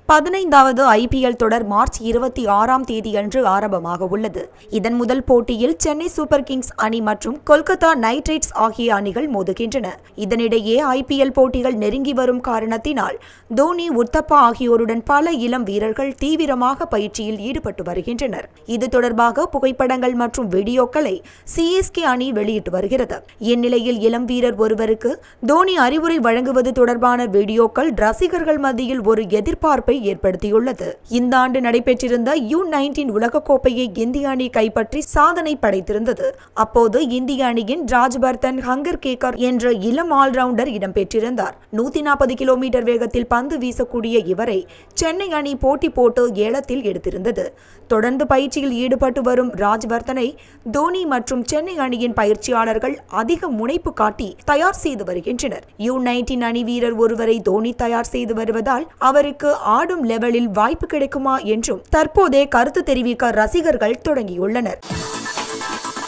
பதினைந்தாவது ஐபிஎல் தொடர் மார்ச் இருபத்தி ஆறாம் தேதியன்று ஆரம்பமாக உள்ளது இதன் முதல் போட்டியில் சென்னை சூப்பர் கிங்ஸ் அணி மற்றும் கொல்கத்தா நைட் ரைட்ஸ் ஆகிய அணிகள் மோதுகின்றன இதனிடையே ஐபிஎல் போட்டிகள் நெருங்கி வரும் காரணத்தினால் தோனி உத்தப்பா ஆகியோருடன் பல இளம் வீரர்கள் தீவிரமாக பயிற்சியில் ஈடுபட்டு வருகின்றனர் இது தொடர்பாக புகைப்படங்கள் மற்றும் வீடியோக்களை சிஎஸ்கே அணி வெளியிட்டு வருகிறது இந்நிலையில் இளம் வீரர் ஒருவருக்கு தோனி அறிவுரை வழங்குவது தொடர்பான வீடியோக்கள் ரசிகர்கள் மத்தியில் ஒரு எதிர்பார்ப்பை ஏற்படுத்தியுள்ளது இந்த ஆண்டு நடைபெற்றிருந்த யூ நைன்டீன் உலகக்கோப்பையை இந்திய அணி கைப்பற்றி சாதனை படைத்திருந்தது அப்போது இந்திய அணியின் ராஜ்பர்தன் ஹங்கர் கேக்கர் என்ற இளம் ஆல்ரவுண்டர் இடம்பெற்றிருந்தார் நூத்தி நாற்பது கிலோமீட்டர் வேகத்தில் பந்து வீசக்கூடிய இவரை சென்னை அணி போட்டி போட்டு ஏலத்தில் எடுத்திருந்தது தொடர்ந்து பயிற்சியில் ஈடுபட்டு வரும் ராஜ்வர்தனை தோனி மற்றும் சென்னை அணியின் பயிற்சியாளர்கள் அதிக முனைப்பு காட்டி தயார் செய்து வருகின்றனர் யூ நைன்டீன் அணி வீரர் ஒருவரை தோனி தயார் செய்து வருவதால் அவருக்கு ஆடும் லெவலில் வாய்ப்பு கிடைக்குமா என்றும் தற்போதே கருத்து தெரிவிக்க ரசிகர்கள் தொடங்கியுள்ளனர்